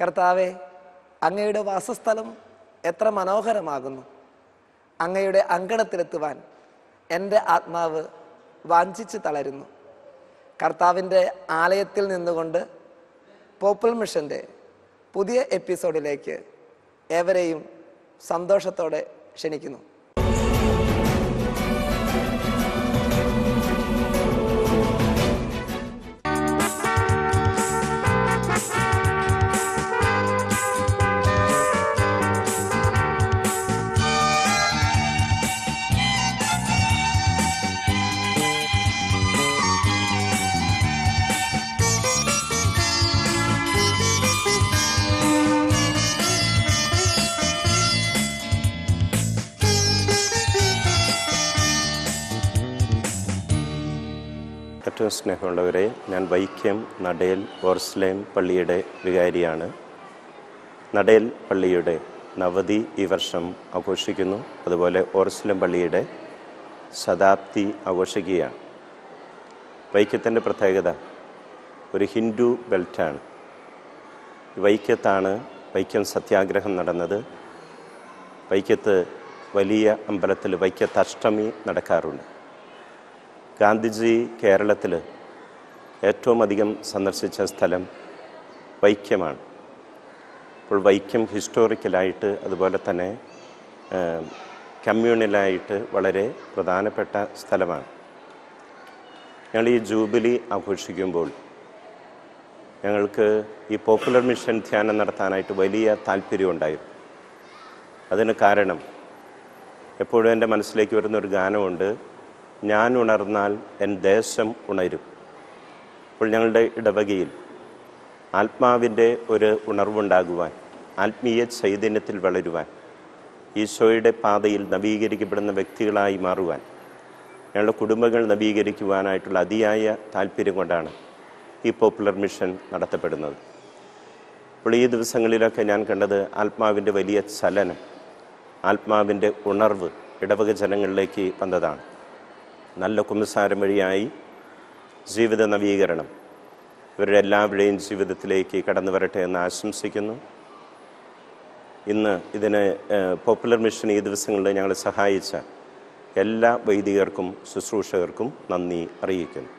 കർത്താവെ അങ്ങയുടെ വാസസ്ഥലം എത്ര മനോഹരമാകുന്നു അങ്ങയുടെ അങ്കണത്തിലെത്തുവാൻ എൻ്റെ ആത്മാവ് വാഞ്ചിച്ച് തളരുന്നു കർത്താവിൻ്റെ ആലയത്തിൽ നിന്നുകൊണ്ട് പോപ്പിൾ മിഷൻ്റെ പുതിയ എപ്പിസോഡിലേക്ക് ഏവരെയും സന്തോഷത്തോടെ ക്ഷണിക്കുന്നു ഏറ്റവും സ്നേഹമുള്ളവരെ ഞാൻ വൈക്കം നടയൽ ഓർസ്ലേം പള്ളിയുടെ വികാരിയാണ് നടയൽ പള്ളിയുടെ നവതി ഈ വർഷം ആഘോഷിക്കുന്നു അതുപോലെ ഓർസ്ലേം പള്ളിയുടെ ശതാബ്ദി ആഘോഷിക്കുകയാണ് വൈക്കത്തിൻ്റെ പ്രത്യേകത ഒരു ഹിന്ദു ബെൽറ്റാണ് വൈക്കത്താണ് വൈക്കം സത്യാഗ്രഹം നടന്നത് വൈക്കത്ത് വലിയ അമ്പലത്തിൽ വൈക്കത്ത് അഷ്ടമി നടക്കാറുണ്ട് ഗാന്ധിജി കേരളത്തിൽ ഏറ്റവും അധികം സന്ദർശിച്ച സ്ഥലം വൈക്കമാണ് അപ്പോൾ വൈക്കം ഹിസ്റ്റോറിക്കലായിട്ട് അതുപോലെ തന്നെ ഏഹ്, കമ്മ്യൂണലായിട്ട് വളരെ പ്രധാനപ്പെട്ട സ്ഥലമാണ് ഞങ്ങൾ ഈ ജൂബിലി ആഘോഷിക്കുമ്പോൾ ഞങ്ങൾക്ക് ഈ പോപ്പുലർ മിഷൻ ധ്യാനം നടത്താനായിട്ട് വലിയ താല്പര്യമുണ്ടായിരുന്നു അതിന് കാരണം എപ്പോഴും എൻ്റെ മനസ്സിലേക്ക് വരുന്ന ഒരു ഗാനമുണ്ട് ഞാൻ ഉണർന്നാൽ എൻ ദേശം ഉണരും അപ്പോൾ ഞങ്ങളുടെ ഇടവകയിൽ ആത്മാവിൻ്റെ ഒരു ഉണർവുണ്ടാകുവാൻ ആത്മീയ ചൈതന്യത്തിൽ വളരുവാൻ ഈശോയുടെ പാതയിൽ നവീകരിക്കപ്പെടുന്ന വ്യക്തികളായി മാറുവാൻ ഞങ്ങളുടെ കുടുംബങ്ങൾ നവീകരിക്കുവാനായിട്ടുള്ള അതിയായ താല്പര്യം കൊണ്ടാണ് ഈ പോപ്പുലർ മിഷൻ നടത്തപ്പെടുന്നത് അപ്പോൾ ഈ ദിവസങ്ങളിലൊക്കെ ഞാൻ കണ്ടത് ആത്മാവിൻ്റെ വലിയ ചലനം ആത്മാവിൻ്റെ ഉണർവ് ഇടവക ജനങ്ങളിലേക്ക് വന്നതാണ് നല്ല കുമ്പസാരം വഴിയായി ജീവിത നവീകരണം ഇവരുടെ എല്ലാവരുടെയും ജീവിതത്തിലേക്ക് കടന്നു വരട്ടെ എന്ന് ആശംസിക്കുന്നു ഇന്ന് ഇതിന് ഏഹ്, പോപ്പുലർ മിഷൻ ഈ ദിവസങ്ങളിൽ ഞങ്ങളെ സഹായിച്ച എല്ലാ വൈദികർക്കും ശുശ്രൂഷകർക്കും നന്ദി അറിയിക്കുന്നു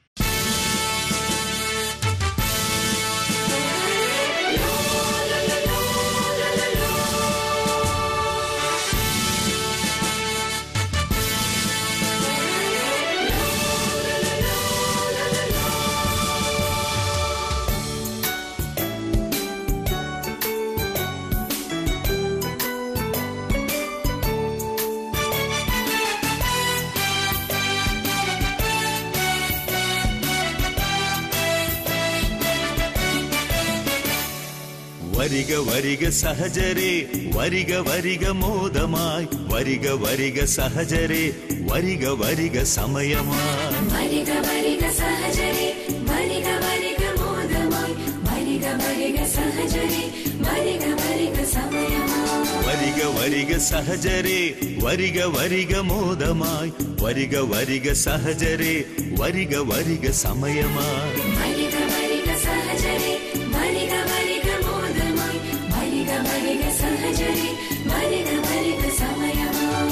വരിക വരിക സഹജരെ വരിക വരിക മോദമായി വരിക വരിക സഹജരെ വരിക വരിക സമയമായി വരിക വരിക സഹജരെ വരിക വരിക മോദമായി വരിക വരിക സഹജരെ വരിക വരിക സമയമായി വരിക വരിക സഹജരെ വരിക വരിക മോദമായി വരിക വരിക സഹജരെ വരിക വരിക സമയമായി വരിക വരിക സഹജരെ വരിക വരിക മോദമായി വരിക വരിക സഹജരെ വരിക വരിക സമയമായി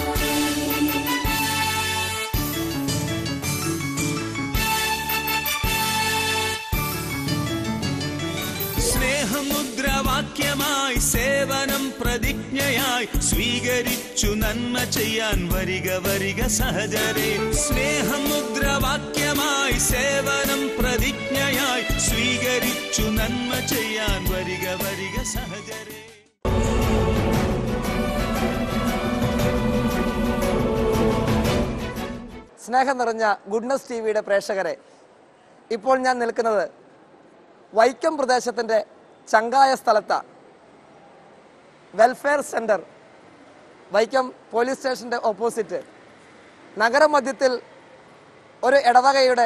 സ്നേഹമുദ്രാവാക്യമായി സേവനം പ്രതിജ്ഞയായി സ്വീകരിച്ചു നന്മ ചെയ്യാൻ വരിക വരിക സഹജരെ സ്നേഹമുദ്രാവാക്യമായി സേവനം പ്രതിജ്ഞയായി സ്വീകരിച്ചു നന്മ ചെയ്യാൻ വരിക വരിക സഹജരെ സ്നേഹം നിറഞ്ഞ ഗുഡ്നസ് ടി വിയുടെ പ്രേക്ഷകരെ ഇപ്പോൾ ഞാൻ നിൽക്കുന്നത് വൈക്കം പ്രദേശത്തിൻ്റെ ചങ്കായ സ്ഥലത്ത വെൽഫെയർ സെൻറ്റർ വൈക്കം പോലീസ് സ്റ്റേഷൻ്റെ ഓപ്പോസിറ്റ് നഗരമധ്യത്തിൽ ഒരു ഇടവകയുടെ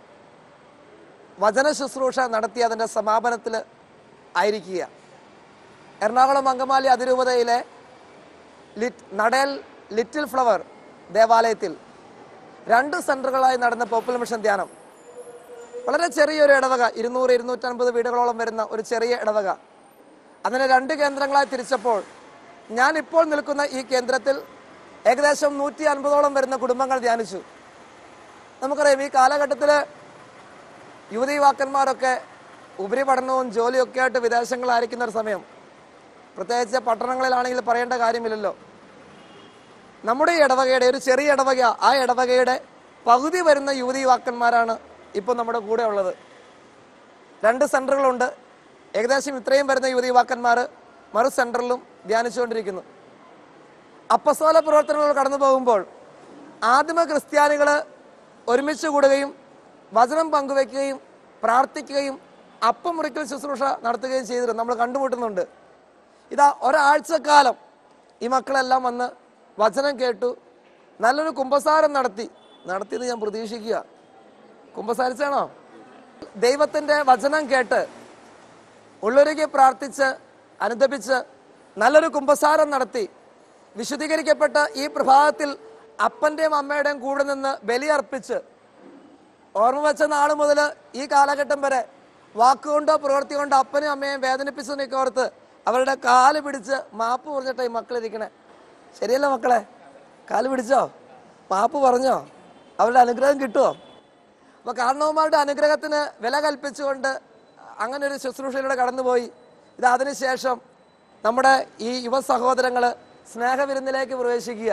വചന ശുശ്രൂഷ നടത്തിയതിൻ്റെ സമാപനത്തിൽ ആയിരിക്കുക എറണാകുളം അങ്കമാലി അതിരൂപതയിലെ ലിറ്റ് നടേൽ ലിറ്റിൽ ഫ്ലവർ ദേവാലയത്തിൽ രണ്ട് സെൻറ്ററുകളായി നടന്ന പോപ്പുലർ മിഷൻ ധ്യാനം വളരെ ചെറിയൊരു ഇടവക ഇരുന്നൂറ് ഇരുന്നൂറ്റൻപത് വീടുകളോളം വരുന്ന ഒരു ചെറിയ ഇടവക അതിനെ രണ്ട് കേന്ദ്രങ്ങളായി തിരിച്ചപ്പോൾ ഞാൻ ഇപ്പോൾ നിൽക്കുന്ന ഈ കേന്ദ്രത്തിൽ ഏകദേശം നൂറ്റി അൻപതോളം വരുന്ന കുടുംബങ്ങൾ ധ്യാനിച്ചു നമുക്കറിയാം ഈ കാലഘട്ടത്തിൽ യുവതി യുവാക്കന്മാരൊക്കെ ഉപരിപഠനവും ജോലിയൊക്കെ ആയിട്ട് വിദേശങ്ങളായിരിക്കുന്ന ഒരു സമയം പ്രത്യേകിച്ച് പട്ടണങ്ങളിലാണെങ്കിൽ പറയേണ്ട കാര്യമില്ലല്ലോ നമ്മുടെ ഈ ഇടവകയുടെ ഒരു ചെറിയ ഇടവക ആ ഇടവകയുടെ പകുതി വരുന്ന യുവതി യുവാക്കന്മാരാണ് ഇപ്പോൾ നമ്മുടെ കൂടെ ഉള്ളത് രണ്ട് സെന്ററുകളുണ്ട് ഏകദേശം ഇത്രയും വരുന്ന യുവതി യുവാക്കന്മാർ മറു സെന്ററിലും ധ്യാനിച്ചുകൊണ്ടിരിക്കുന്നു അപ്പസ്തോല പ്രവർത്തനങ്ങൾ കടന്നു പോകുമ്പോൾ ആദിമ ക്രിസ്ത്യാനികൾ ഒരുമിച്ച് കൂടുകയും വചനം പങ്കുവെക്കുകയും പ്രാർത്ഥിക്കുകയും അപ്പം മുറിക്കൽ ശുശ്രൂഷ നടത്തുകയും ചെയ്തിരുന്നു നമ്മൾ കണ്ടുമുട്ടുന്നുണ്ട് ഇതാ ഒരാഴ്ചക്കാലം ഈ മക്കളെല്ലാം വന്ന് വചനം കേട്ടു നല്ലൊരു കുംഭസാരം നടത്തി നടത്തിയത് ഞാൻ പ്രതീക്ഷിക്കുക കുംഭസാരിച്ചാണോ ദൈവത്തിന്റെ വചനം കേട്ട് ഉള്ളൊരുക്കി പ്രാർത്ഥിച്ച് അനുദപിച്ച് നല്ലൊരു കുംഭസാരം നടത്തി വിശുദ്ധീകരിക്കപ്പെട്ട ഈ പ്രഭാതത്തിൽ അപ്പന്റെയും അമ്മയുടെയും കൂടെ നിന്ന് ബലിയർപ്പിച്ച് ഓർമ്മ വെച്ച നാൾ മുതൽ ഈ കാലഘട്ടം വരെ വാക്കുകൊണ്ടോ പ്രവൃത്തി കൊണ്ടോ അപ്പനെയും അമ്മയും വേദനിപ്പിച്ചതിനൊക്കെ ഓർത്ത് അവരുടെ കാല് പിടിച്ച് മാപ്പ് പറഞ്ഞിട്ടാ ഈ മക്കളിരിക്കണേ ശരിയല്ല മക്കളെ കാല് പിടിച്ചോ മാപ്പ് പറഞ്ഞോ അവരുടെ അനുഗ്രഹം കിട്ടുമോ അപ്പൊ കാരണവന്മാരുടെ അനുഗ്രഹത്തിന് വില കൽപ്പിച്ചുകൊണ്ട് അങ്ങനെ ഒരു ശുശ്രൂഷയിലൂടെ കടന്നുപോയി ഇത് അതിനുശേഷം നമ്മുടെ ഈ യുവ സഹോദരങ്ങള് സ്നേഹവിരുന്നിലേക്ക് പ്രവേശിക്കുക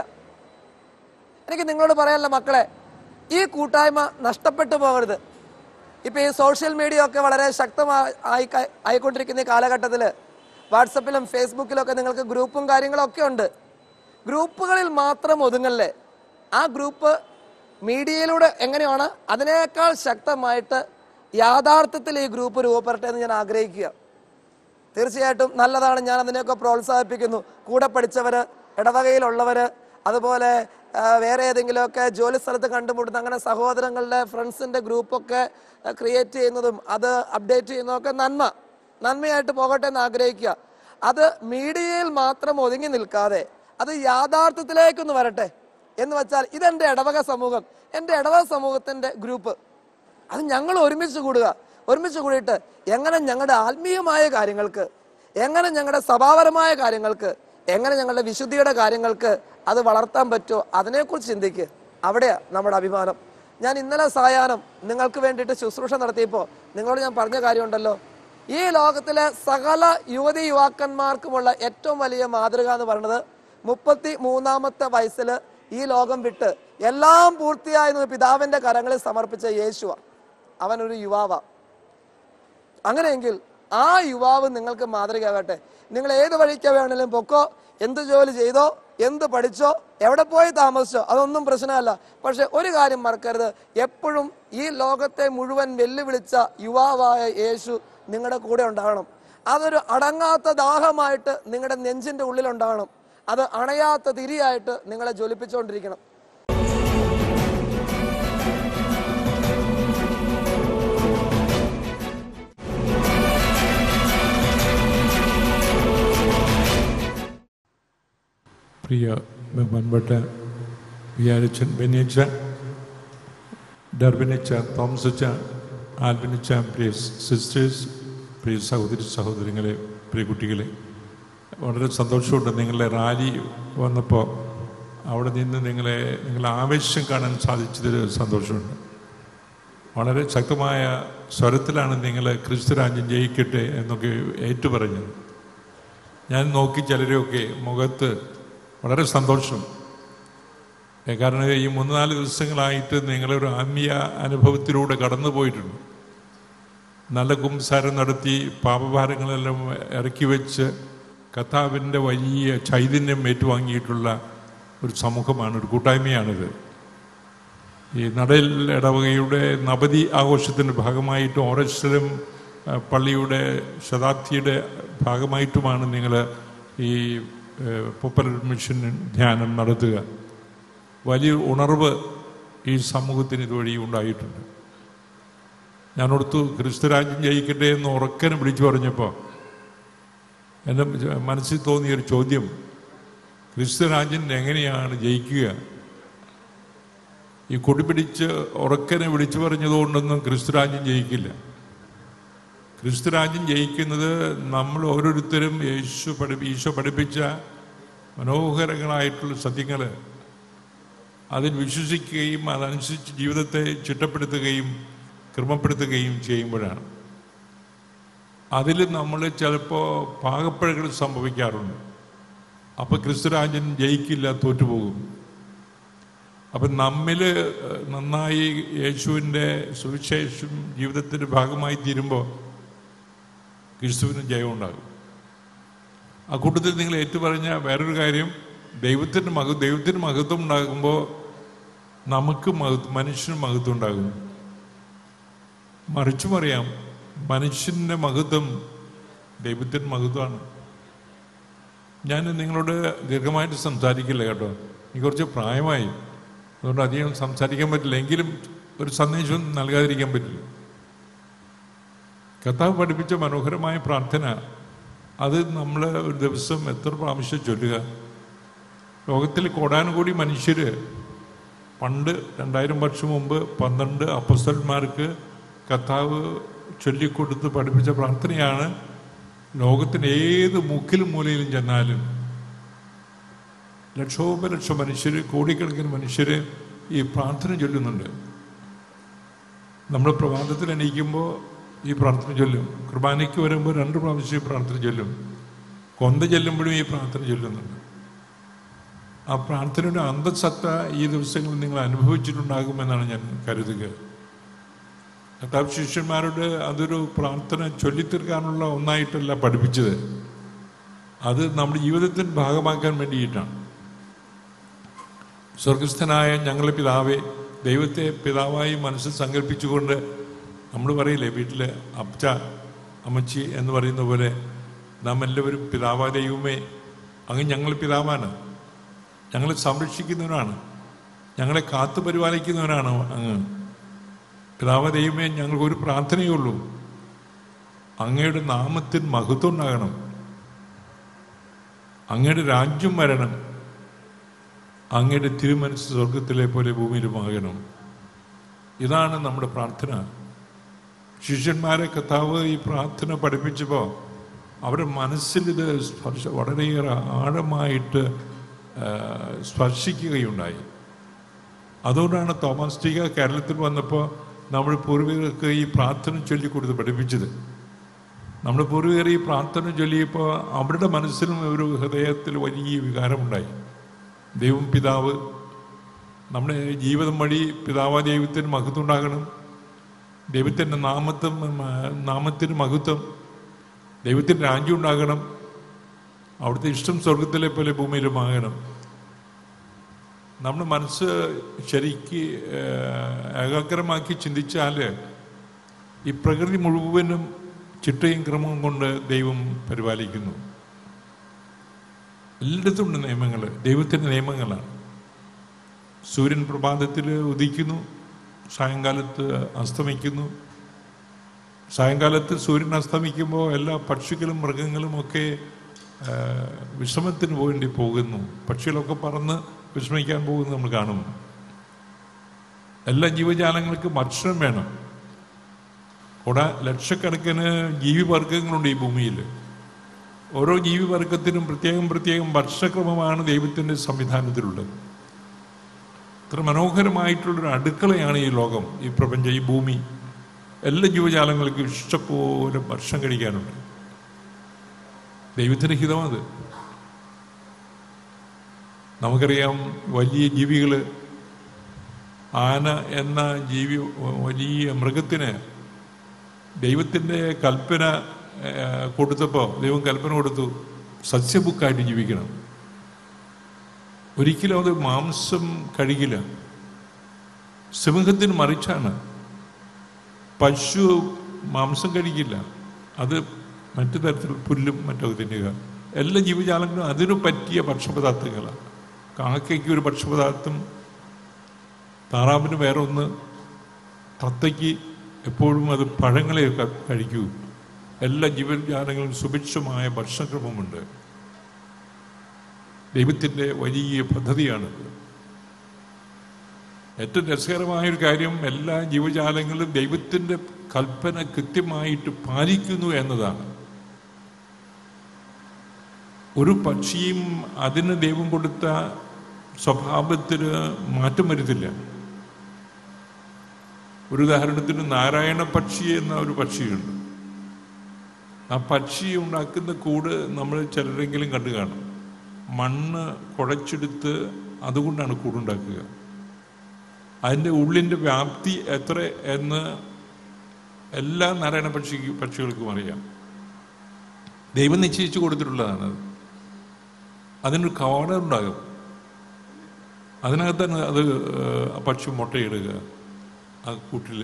എനിക്ക് നിങ്ങളോട് പറയാനല്ല മക്കളെ ഈ കൂട്ടായ്മ നഷ്ടപ്പെട്ടു പോകരുത് ഇപ്പൊ ഈ സോഷ്യൽ മീഡിയ ഒക്കെ വളരെ ശക്തമായി ആയി ആയിക്കൊണ്ടിരിക്കുന്ന ഈ കാലഘട്ടത്തിൽ വാട്സപ്പിലും ഫേസ്ബുക്കിലും ഒക്കെ നിങ്ങൾക്ക് ഗ്രൂപ്പും കാര്യങ്ങളും ഒക്കെ ഉണ്ട് ഗ്രൂപ്പുകളിൽ മാത്രം ഒതുങ്ങല്ലേ ആ ഗ്രൂപ്പ് മീഡിയയിലൂടെ എങ്ങനെയാണ് അതിനേക്കാൾ ശക്തമായിട്ട് യാഥാർത്ഥ്യത്തിൽ ഈ ഗ്രൂപ്പ് രൂപപ്പെടട്ടെ എന്ന് ഞാൻ ആഗ്രഹിക്കുക തീർച്ചയായിട്ടും നല്ലതാണ് ഞാൻ അതിനെയൊക്കെ പ്രോത്സാഹിപ്പിക്കുന്നു കൂടെ പഠിച്ചവര് ഇടവകയിലുള്ളവര് അതുപോലെ ആ, വേറെ ഏതെങ്കിലുമൊക്കെ ജോലി സ്ഥലത്ത് കണ്ടുമുട്ടുന്ന അങ്ങനെ സഹോദരങ്ങളുടെ ഫ്രണ്ട്സിന്റെ ഗ്രൂപ്പൊക്കെ ക്രിയേറ്റ് ചെയ്യുന്നതും അത് അപ്ഡേറ്റ് ചെയ്യുന്നതൊക്കെ നന്മ നന്മയായിട്ട് പോകട്ടെ എന്ന് ആഗ്രഹിക്കുക അത് മീഡിയയിൽ മാത്രം ഒതുങ്ങി നിൽക്കാതെ അത് യാഥാർത്ഥ്യത്തിലേക്കൊന്ന് വരട്ടെ എന്ന് വെച്ചാൽ ഇതെന്റെ ഇടവക സമൂഹം എൻ്റെ ഇടവക സമൂഹത്തിന്റെ ഗ്രൂപ്പ് അത് ഞങ്ങൾ ഒരുമിച്ച് കൂടുക ഒരുമിച്ച് കൂടിയിട്ട് എങ്ങനെ ഞങ്ങളുടെ ആത്മീയമായ കാര്യങ്ങൾക്ക് എങ്ങനെ ഞങ്ങളുടെ സഭാപരമായ കാര്യങ്ങൾക്ക് എങ്ങനെ ഞങ്ങളുടെ വിശുദ്ധിയുടെ കാര്യങ്ങൾക്ക് അത് വളർത്താൻ പറ്റുമോ അതിനെക്കുറിച്ച് ചിന്തിക്കുക അവിടെയാ നമ്മുടെ അഭിമാനം ഞാൻ ഇന്നലെ സായാഹ്നം നിങ്ങൾക്ക് വേണ്ടിയിട്ട് ശുശ്രൂഷ നടത്തിയപ്പോൾ നിങ്ങളോട് ഞാൻ പറഞ്ഞ കാര്യമുണ്ടല്ലോ ഈ ലോകത്തിലെ സകല യുവതി യുവാക്കന്മാർക്കുമുള്ള ഏറ്റവും വലിയ മാതൃക എന്ന് പറയുന്നത് മുപ്പത്തി മൂന്നാമത്തെ വയസ്സിൽ ഈ ലോകം വിട്ട് എല്ലാം പൂർത്തിയായി എന്ന് പിതാവിന്റെ കരങ്ങളിൽ സമർപ്പിച്ച യേശുവ അവൻ ഒരു യുവാവാ അങ്ങനെയെങ്കിൽ ആ യുവാവ് നിങ്ങൾക്ക് മാതൃകയാകട്ടെ നിങ്ങൾ ഏത് വഴിക്ക് വേണമെങ്കിലും പൊക്കോ എന്ത് ജോലി ചെയ്തോ എന്ത് പഠിച്ചോ എവിടെ പോയി താമസിച്ചോ അതൊന്നും പ്രശ്നമല്ല പക്ഷെ ഒരു കാര്യം മറക്കരുത് എപ്പോഴും ഈ ലോകത്തെ മുഴുവൻ വെല്ലുവിളിച്ച യുവാവായ യേശു നിങ്ങളുടെ കൂടെ ഉണ്ടാകണം അതൊരു അടങ്ങാത്ത ദാഹമായിട്ട് നിങ്ങളുടെ നെഞ്ചിന്റെ ഉള്ളിലുണ്ടാകണം അത് അണയാത്ത തിരിയായിട്ട് നിങ്ങളെ ജ്വലിപ്പിച്ചുകൊണ്ടിരിക്കണം പ്രിയ ബഹുമാൻപെട്ട വിചാരിച്ചൻ ബെന്നിയച്ച ഡർബിനിച്ച തോമസിച്ച ആൽബിനിച്ച പ്രിയ സിസ്റ്റേഴ്സ് പ്രിയ സഹോദരി സഹോദരങ്ങളെ പ്രിയ കുട്ടികളെ വളരെ സന്തോഷമുണ്ട് നിങ്ങളുടെ റാലി വന്നപ്പോൾ അവിടെ നിന്ന് നിങ്ങളെ നിങ്ങളെ ആവേശം കാണാൻ സാധിച്ചതിൽ സന്തോഷമുണ്ട് വളരെ ശക്തമായ സ്വരത്തിലാണ് നിങ്ങൾ ക്രിസ്തുരാജ്യം ജയിക്കട്ടെ എന്നൊക്കെ ഏറ്റുപറഞ്ഞത് ഞാൻ നോക്കി ചിലരെയൊക്കെ മുഖത്ത് വളരെ സന്തോഷം ഏ, കാരണം ഈ മൂന്ന് നാല് ദിവസങ്ങളായിട്ട് നിങ്ങളൊരു ആത്മീയ അനുഭവത്തിലൂടെ കടന്നു പോയിട്ടുണ്ട് നല്ല കുംസാരം നടത്തി പാപഭാരങ്ങളെല്ലാം ഇറക്കി വെച്ച് കഥാവിൻ്റെ വലിയ ചൈതന്യം ഏറ്റുവാങ്ങിയിട്ടുള്ള ഒരു സമൂഹമാണ് ഒരു കൂട്ടായ്മയാണിത് ഈ നടയിൽ ഇടവകയുടെ നവതി ആഘോഷത്തിൻ്റെ ഭാഗമായിട്ട് ഓറസ്റ്റലും പള്ളിയുടെ ശതാബ്ദിയുടെ ഭാഗമായിട്ടുമാണ് നിങ്ങൾ ഈ പോപ്പുലർ മിഷൻ ധ്യാനം നടത്തുക വലിയ ഉണർവ് ഈ സമൂഹത്തിന് ഇതുവഴി ഉണ്ടായിട്ടുണ്ട് ഞാനോർത്തു ക്രിസ്തുരാജ്യം ജയിക്കട്ടെ എന്ന് ഉറക്കനെ വിളിച്ചു പറഞ്ഞപ്പോൾ എൻ്റെ മനസ്സിൽ തോന്നിയൊരു ചോദ്യം ക്രിസ്തുരാജ്യം എങ്ങനെയാണ് ജയിക്കുക ഈ കൊടിപിടിച്ച് ഉറക്കനെ വിളിച്ചു പറഞ്ഞതുകൊണ്ടൊന്നും ക്രിസ്തുരാജ്യം ജയിക്കില്ല ക്രിസ്തുരാജ്യം ജയിക്കുന്നത് നമ്മൾ ഓരോരുത്തരും യേശു പഠി ഈശോ പഠിപ്പിച്ച മനോഹരങ്ങളായിട്ടുള്ള സത്യങ്ങൾ അതിൽ വിശ്വസിക്കുകയും അതനുസരിച്ച് ജീവിതത്തെ ചിട്ടപ്പെടുത്തുകയും ക്രമപ്പെടുത്തുകയും ചെയ്യുമ്പോഴാണ് അതിൽ നമ്മൾ ചിലപ്പോൾ പാകപ്പിഴകൾ സംഭവിക്കാറുണ്ട് അപ്പോൾ ക്രിസ്തുരാജ്യം ജയിക്കില്ല തോറ്റുപോകും അപ്പം നമ്മിൽ നന്നായി യേശുവിൻ്റെ സുവിശേഷം ജീവിതത്തിൻ്റെ ഭാഗമായി തീരുമ്പോൾ ക്രിസ്തുവിന് ജയം ഉണ്ടാകും ആ കൂട്ടത്തിൽ നിങ്ങൾ ഏറ്റുപറഞ്ഞ വേറൊരു കാര്യം ദൈവത്തിൻ്റെ മഹ ദൈവത്തിന് മഹത്വം ഉണ്ടാകുമ്പോൾ നമുക്ക് മഹത്വം മനുഷ്യന് മഹത്വം ഉണ്ടാകും മറിച്ചും അറിയാം മനുഷ്യൻ്റെ മഹത്വം ദൈവത്തിൻ്റെ മഹത്വമാണ് ഞാൻ നിങ്ങളോട് ദീർഘമായിട്ട് സംസാരിക്കില്ല കേട്ടോ എനിക്ക് കുറച്ച് പ്രായമായി അതുകൊണ്ട് അധികം സംസാരിക്കാൻ പറ്റില്ല എങ്കിലും ഒരു സന്ദേശം നൽകാതിരിക്കാൻ പറ്റില്ല കർത്താവ് പഠിപ്പിച്ച മനോഹരമായ പ്രാർത്ഥന അത് നമ്മൾ ഒരു ദിവസം എത്ര പ്രാവശ്യം ചൊല്ലുക ലോകത്തിൽ കോടാനുകൂടി മനുഷ്യർ പണ്ട് രണ്ടായിരം വർഷം മുമ്പ് പന്ത്രണ്ട് അപ്പസ്തന്മാർക്ക് കർത്താവ് ചൊല്ലിക്കൊടുത്ത് പഠിപ്പിച്ച പ്രാർത്ഥനയാണ് ലോകത്തിന് ഏത് മുക്കിലും മൂലയിലും ചെന്നാലും ലക്ഷോപലക്ഷം മനുഷ്യർ കോടിക്കണക്കിന് മനുഷ്യർ ഈ പ്രാർത്ഥന ചൊല്ലുന്നുണ്ട് നമ്മൾ പ്രഭാതത്തിൽ എണീക്കുമ്പോൾ ഈ പ്രാർത്ഥന ചൊല്ലും കുർബാനയ്ക്ക് വരുമ്പോൾ രണ്ട് പ്രാവശ്യം ഈ പ്രാർത്ഥന ചൊല്ലും കൊന്ത ചെല്ലുമ്പോഴും ഈ പ്രാർത്ഥന ചൊല്ലുന്നുണ്ട് ആ പ്രാർത്ഥനയുടെ അന്തസത്ത ഈ ദിവസങ്ങളിൽ നിങ്ങൾ അനുഭവിച്ചിട്ടുണ്ടാകുമെന്നാണ് ഞാൻ കരുതുക കർത്താവ് ശിഷ്യന്മാരോട് അതൊരു പ്രാർത്ഥന ചൊല്ലിത്തീർക്കാനുള്ള ഒന്നായിട്ടല്ല പഠിപ്പിച്ചത് അത് നമ്മുടെ ജീവിതത്തിന് ഭാഗമാക്കാൻ വേണ്ടിയിട്ടാണ് സ്വർഗസ്ഥനായ ഞങ്ങളെ പിതാവേ ദൈവത്തെ പിതാവായി മനസ്സിൽ സങ്കല്പിച്ചുകൊണ്ട് നമ്മൾ പറയില്ലേ വീട്ടിൽ അപ്പച്ച അമ്മച്ചി എന്ന് പറയുന്ന പോലെ നാം എല്ലാവരും പിതാവാ ദൈവമേ അങ്ങ് ഞങ്ങൾ പിതാവാണ് ഞങ്ങളെ സംരക്ഷിക്കുന്നവനാണ് ഞങ്ങളെ കാത്തു പരിപാലിക്കുന്നവനാണ് അങ്ങ് പിതാവ് ദൈവമേ ഞങ്ങൾക്ക് ഒരു പ്രാർത്ഥനയേ ഉള്ളൂ അങ്ങയുടെ നാമത്തിൽ മഹത്വം ഉണ്ടാകണം അങ്ങയുടെ രാജ്യം വരണം അങ്ങയുടെ തിരുമനസ് സ്വർഗത്തിലെ പോലെ ഭൂമിയിലുമാകണം ഇതാണ് നമ്മുടെ പ്രാർത്ഥന ശിഷ്യന്മാരെ കർത്താവ് ഈ പ്രാർത്ഥന പഠിപ്പിച്ചപ്പോൾ അവരുടെ മനസ്സിൽ ഇത് സ്പർശ വളരെയേറെ ആഴമായിട്ട് ആ, സ്പർശിക്കുകയുണ്ടായി അതുകൊണ്ടാണ് തോമസ് ടീക കേരളത്തിൽ വന്നപ്പോൾ നമ്മൾ പൂർവികർക്ക് ഈ പ്രാർത്ഥന ചൊല്ലിക്കൊടുത്ത് പഠിപ്പിച്ചത് നമ്മുടെ പൂർവികർ ഈ പ്രാർത്ഥന ചൊല്ലിയപ്പോൾ അവരുടെ മനസ്സിലും ഒരു ഹൃദയത്തിൽ വലിയ വികാരമുണ്ടായി ദൈവം പിതാവ് നമ്മുടെ ജീവിതം വഴി പിതാവ ദൈവത്തിന് മഹത്വം ഉണ്ടാകണം ദൈവത്തിൻ്റെ നാമത്വം നാമത്തിന് മഹത്വം ദൈവത്തിൻ്റെ രാജ്യം ഉണ്ടാകണം അവിടുത്തെ ഇഷ്ടം സ്വർഗത്തിലെ പോലെ ഭൂമിയിലുമാകണം നമ്മുടെ മനസ്സ് ശരിക്ക് ഏഹ്, ഏകാഗ്രമാക്കി ചിന്തിച്ചാൽ ഈ പ്രകൃതി മുഴുവനും ചിട്ടയും ക്രമവും കൊണ്ട് ദൈവം പരിപാലിക്കുന്നു എല്ലായിടത്തും ഉണ്ട് നിയമങ്ങൾ ദൈവത്തിൻ്റെ നിയമങ്ങളാണ് സൂര്യൻ പ്രഭാതത്തിൽ ഉദിക്കുന്നു സായങ്കാലത്ത് അസ്തമിക്കുന്നു സായങ്കാലത്ത് സൂര്യൻ അസ്തമിക്കുമ്പോൾ എല്ലാ പക്ഷികളും മൃഗങ്ങളും ഒക്കെ ആ, വിശ്രമത്തിന് വേണ്ടി പോകുന്നു പക്ഷികളൊക്കെ പറന്ന് വിശ്രമിക്കാൻ പോകുന്നത് നമ്മൾ കാണും എല്ലാ ജീവജാലങ്ങൾക്കും ഭക്ഷണം വേണം കൂടെ ലക്ഷക്കണക്കിന് ജീവിവർഗങ്ങളുണ്ട് ഈ ഭൂമിയിൽ ഓരോ ജീവിവർഗത്തിനും പ്രത്യേകം പ്രത്യേകം ഭക്ഷണക്രമമാണ് ദൈവത്തിൻ്റെ സംവിധാനത്തിലുള്ളത് ഇത്ര മനോഹരമായിട്ടുള്ളൊരു അടുക്കളയാണ് ഈ ലോകം ഈ പ്രപഞ്ചം ഈ ഭൂമി എല്ലാ ജീവജാലങ്ങൾക്കും ഇഷ്ടംപോലെ ഭക്ഷണം കഴിക്കാനുണ്ട് ദൈവത്തിൻ്റെ ഹിതമത് നമുക്കറിയാം വലിയ ജീവികൾ ആന എന്ന ജീവി വലിയ മൃഗത്തിന് ദൈവത്തിൻ്റെ കൽപ്പന ഏഹ്, കൊടുത്തപ്പോൾ ദൈവം കൽപ്പന കൊടുത്തു സസ്യബുക്കായിട്ട് ജീവിക്കണം ഒരിക്കലും അത് മാംസം കഴിക്കില്ല സിംഹത്തിന് മറിച്ചാണ് പശു മാംസം കഴിക്കില്ല അത് മറ്റു തരത്തിൽ പുല്ലും മറ്റൊക്കെ തിന്നുക എല്ലാ ജീവജാലങ്ങളും അതിനു പറ്റിയ ഭക്ഷ്യപദാർത്ഥങ്ങളാണ് കാക്കയ്ക്ക് ഒരു ഭക്ഷ്യപദാർത്ഥം താറാവിന് വേറെ ഒന്ന് തത്തയ്ക്ക് എപ്പോഴും അത് പഴങ്ങളെ ക- കഴിക്കൂ എല്ലാ ജീവജാലങ്ങളും സുഭിക്ഷമായ ഭക്ഷണക്രമമുണ്ട് ദൈവത്തിൻ്റെ വലിയ പദ്ധതിയാണിത് ഏറ്റവും രസകരമായ ഒരു കാര്യം എല്ലാ ജീവജാലങ്ങളും ദൈവത്തിൻ്റെ കൽപ്പന കൃത്യമായിട്ട് പാലിക്കുന്നു എന്നതാണ് ഒരു പക്ഷിയും അതിന് ദൈവം കൊടുത്ത സ്വഭാവത്തിന് മാറ്റം വരുത്തില്ല ഒരു ഉദാഹരണത്തിന് നാരായണ പക്ഷി എന്ന ഒരു പക്ഷിയുണ്ട് ആ പക്ഷി ഉണ്ടാക്കുന്ന കൂട് നമ്മൾ ചിലരെങ്കിലും കണ്ടു കാണും മണ്ണ് കുഴച്ചെടുത്ത് അതുകൊണ്ടാണ് കൂടുണ്ടാക്കുക അതിൻ്റെ ഉള്ളിൻ്റെ വ്യാപ്തി എത്ര എന്ന് എല്ലാ നാരായണ പക്ഷി പക്ഷികൾക്കും അറിയാം ദൈവം നിശ്ചയിച്ചു കൊടുത്തിട്ടുള്ളതാണ് അത് അതിനൊരു കവാടം ഉണ്ടാകും അതിനകത്താണ് അത് ഏഹ്, ആ പക്ഷി മുട്ടയിടുക ആ കൂട്ടിൽ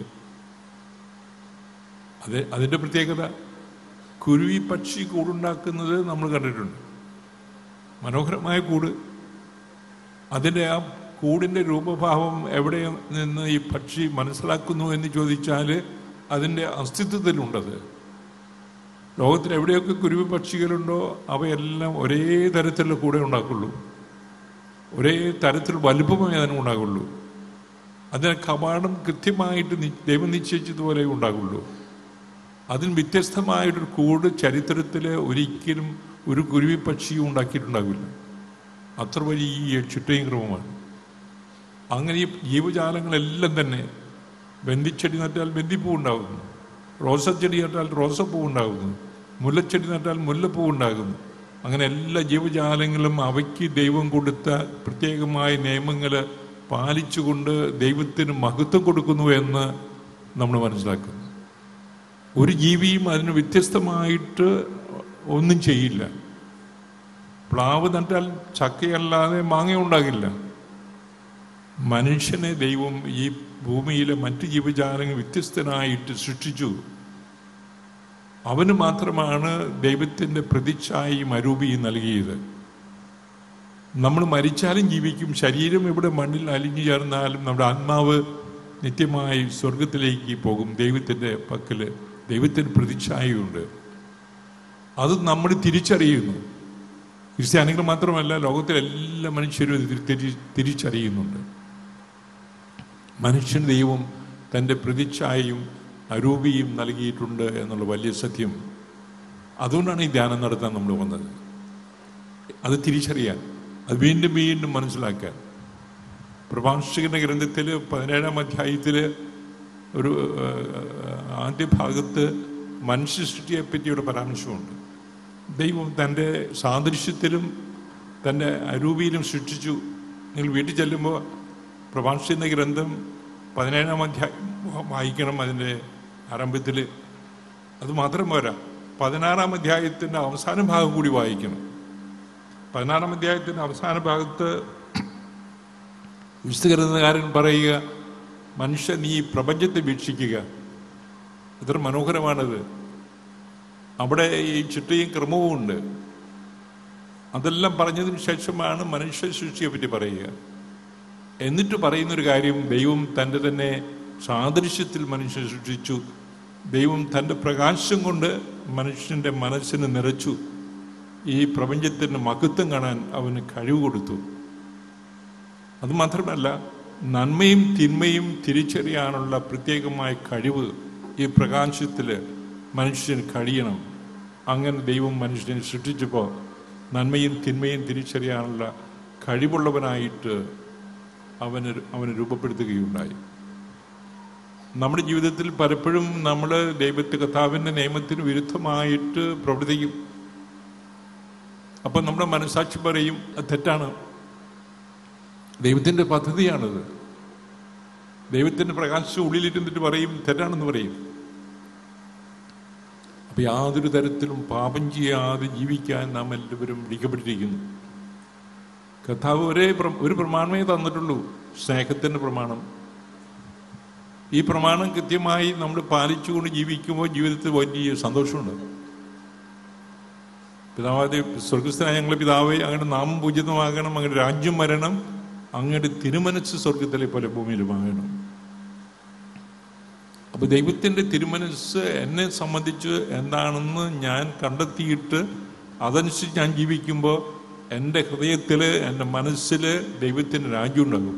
അത് അതിൻ്റെ പ്രത്യേകത കുരുവി പക്ഷി കൂടുണ്ടാക്കുന്നത് നമ്മൾ കണ്ടിട്ടുണ്ട് മനോഹരമായ കൂട് അതിൻ്റെ ആ കൂടിൻ്റെ രൂപഭാവം എവിടെ നിന്ന് ഈ പക്ഷി മനസ്സിലാക്കുന്നു എന്ന് ചോദിച്ചാൽ അതിൻ്റെ അസ്തിത്വത്തിലുണ്ടത് ലോകത്തിൽ എവിടെയൊക്കെ കുരുവി പക്ഷികളുണ്ടോ അവയെല്ലാം ഒരേ തരത്തിലുള്ള കൂടെ ഉണ്ടാക്കുള്ളൂ ഒരേ തരത്തിൽ വലുപ്പമേ അതിനുണ്ടാകുള്ളൂ അതിന് കവാടം കൃത്യമായിട്ട് നി- ദൈവം നിശ്ചയിച്ചതുപോലെ ഉണ്ടാകുള്ളൂ അതിന് വ്യത്യസ്തമായിട്ടൊരു കൂട് ചരിത്രത്തിൽ ഒരിക്കലും ഒരു കുരുവി പക്ഷിയും ഉണ്ടാക്കിയിട്ടുണ്ടാകില്ല അത്ര വലിയ ചിട്ടയും ക്രമമാണ് അങ്ങനെ ഈ ജീവജാലങ്ങളെല്ലാം തന്നെ ബന്ദിച്ചെടി നട്ടാൽ ബന്ദിപ്പൂ ഉണ്ടാകുന്നു റോസച്ചെടി നട്ടാൽ റോസപ്പൂ ഉണ്ടാകുന്നു മുല്ലച്ചെടി നട്ടാൽ മുല്ലപ്പൂ ഉണ്ടാകുന്നു അങ്ങനെ എല്ലാ ജീവജാലങ്ങളും അവയ്ക്ക് ദൈവം കൊടുത്ത പ്രത്യേകമായ നിയമങ്ങൾ പാലിച്ചുകൊണ്ട് ദൈവത്തിന് മഹത്വം കൊടുക്കുന്നു എന്ന് നമ്മൾ മനസ്സിലാക്കുന്നു ഒരു ജീവിയും അതിന് വ്യത്യസ്തമായിട്ട് ഒന്നും ചെയ്യില്ല പ്ലാവ് നട്ടാൽ ചക്കയല്ലാതെ മാങ്ങ ഉണ്ടാകില്ല മനുഷ്യനെ ദൈവം ഈ ഭൂമിയിലെ മറ്റ് ജീവജാലങ്ങൾ വ്യത്യസ്തനായിട്ട് സൃഷ്ടിച്ചു അവന് മാത്രമാണ് ദൈവത്തിൻ്റെ പ്രതിച്ഛായയും അരൂപിയും നൽകിയത് നമ്മൾ മരിച്ചാലും ജീവിക്കും ശരീരം ഇവിടെ മണ്ണിൽ അലിഞ്ഞു ചേർന്നാലും നമ്മുടെ ആത്മാവ് നിത്യമായി സ്വർഗത്തിലേക്ക് പോകും ദൈവത്തിൻ്റെ പക്കൽ ദൈവത്തിൻ്റെ പ്രതിച്ഛായയുണ്ട് അത് നമ്മൾ തിരിച്ചറിയുന്നു ക്രിസ്ത്യാനികൾ മാത്രമല്ല ലോകത്തിലെ എല്ലാ മനുഷ്യരും ഇത് തിരി- തിരിച്ചറിയുന്നുണ്ട് മനുഷ്യന് ദൈവം തൻ്റെ പ്രതിച്ഛായയും അരൂപിയും നൽകിയിട്ടുണ്ട് എന്നുള്ള വലിയ സത്യം അതുകൊണ്ടാണ് ഈ ധ്യാനം നടത്താൻ നമ്മൾ വന്നത് അത് തിരിച്ചറിയാൻ അത് വീണ്ടും വീണ്ടും മനസ്സിലാക്കാൻ പ്രഭാഷകന്റെ ഗ്രന്ഥത്തിൽ പതിനേഴാം അധ്യായത്തിൽ ഒരു ഏഹ്, ആദ്യ ഭാഗത്ത് മനുഷ്യ സൃഷ്ടിയെ പറ്റിയൊരു പരാമർശമുണ്ട് ദൈവം തൻ്റെ സാദൃശ്യത്തിലും തൻ്റെ അരൂപിയിലും സൃഷ്ടിച്ചു നിങ്ങൾ വീട്ടിൽ ചെല്ലുമ്പോൾ പ്രഭാഷകന്റെ ഗ്രന്ഥം പതിനേഴാം അധ്യായം വായിക്കണം അതിൻ്റെ ആരംഭത്തിൽ അത് മാത്രം പോരാ പതിനാറാം അധ്യായത്തിൻ്റെ അവസാന ഭാഗം കൂടി വായിക്കണം പതിനാറാം അധ്യായത്തിൻ്റെ അവസാന ഭാഗത്ത് വിശുദ്ധഗ്രന്ഥകാരൻ പറയുക മനുഷ്യ നീ ഈ പ്രപഞ്ചത്തെ വീക്ഷിക്കുക എത്ര മനോഹരമാണത് അവിടെ ഈ ചിട്ടയും ക്രമവും ഉണ്ട് അതെല്ലാം പറഞ്ഞതിന് ശേഷമാണ് മനുഷ്യ സൃഷ്ടിയെ പറ്റി പറയുക എന്നിട്ട് പറയുന്നൊരു കാര്യം ദൈവം തൻ്റെ തന്നെ സാദൃശ്യത്തിൽ മനുഷ്യനെ സൃഷ്ടിച്ചു ദൈവം തൻ്റെ പ്രകാശം കൊണ്ട് മനുഷ്യൻ്റെ മനസ്സിന് നിറച്ചു ഈ പ്രപഞ്ചത്തിൻ്റെ മഹത്വം കാണാൻ അവന് കഴിവ് കൊടുത്തു അത് മാത്രമല്ല നന്മയും തിന്മയും തിരിച്ചറിയാനുള്ള പ്രത്യേകമായ കഴിവ് ഈ പ്രകാശത്തിൽ മനുഷ്യന് കഴിയണം അങ്ങനെ ദൈവം മനുഷ്യനെ സൃഷ്ടിച്ചപ്പോൾ നന്മയും തിന്മയും തിരിച്ചറിയാനുള്ള കഴിവുള്ളവനായിട്ട് അവന് അവനെ രൂപപ്പെടുത്തുകയുണ്ടായി നമ്മുടെ ജീവിതത്തിൽ പലപ്പോഴും നമ്മൾ ദൈവത്തെ കർത്താവിൻ്റെ നിയമത്തിന് വിരുദ്ധമായിട്ട് പ്രവർത്തിക്കും അപ്പം നമ്മുടെ മനസാക്ഷി പറയും അത് തെറ്റാണ് ദൈവത്തിൻ്റെ പദ്ധതിയാണത് ദൈവത്തിൻ്റെ പ്രകാശം ഉള്ളിലിരുന്നിട്ട് പറയും തെറ്റാണെന്ന് പറയും അപ്പൊ യാതൊരു തരത്തിലും പാപം ചെയ്യാതെ ജീവിക്കാൻ നാം എല്ലാവരും വിളിക്കപ്പെട്ടിരിക്കുന്നു കഥാവ് ഒരേ പ്ര- ഒരു പ്രമാണമേ തന്നിട്ടുള്ളൂ സ്നേഹത്തിൻ്റെ പ്രമാണം ഈ പ്രമാണം കൃത്യമായി നമ്മൾ പാലിച്ചുകൊണ്ട് ജീവിക്കുമ്പോൾ ജീവിതത്തിൽ വലിയ സന്തോഷമുണ്ട് പിതാവാദി സ്വർഗസ്ഥനായ ഞങ്ങളുടെ പിതാവേ അങ്ങനെ നാമം പൂജിതമാകണം അങ്ങനെ രാജ്യം വരണം അങ്ങയുടെ തിരുമനസ് സ്വർഗത്തിലെ പോലെ ഭൂമിയിലുമാകണം അപ്പൊ ദൈവത്തിന്റെ തിരുമനസ് എന്നെ സംബന്ധിച്ച് എന്താണെന്ന് ഞാൻ കണ്ടെത്തിയിട്ട് അതനുസരിച്ച് ഞാൻ ജീവിക്കുമ്പോൾ എൻ്റെ ഹൃദയത്തിൽ എൻ്റെ മനസ്സിൽ ദൈവത്തിൻ്റെ രാജ്യം ഉണ്ടാകും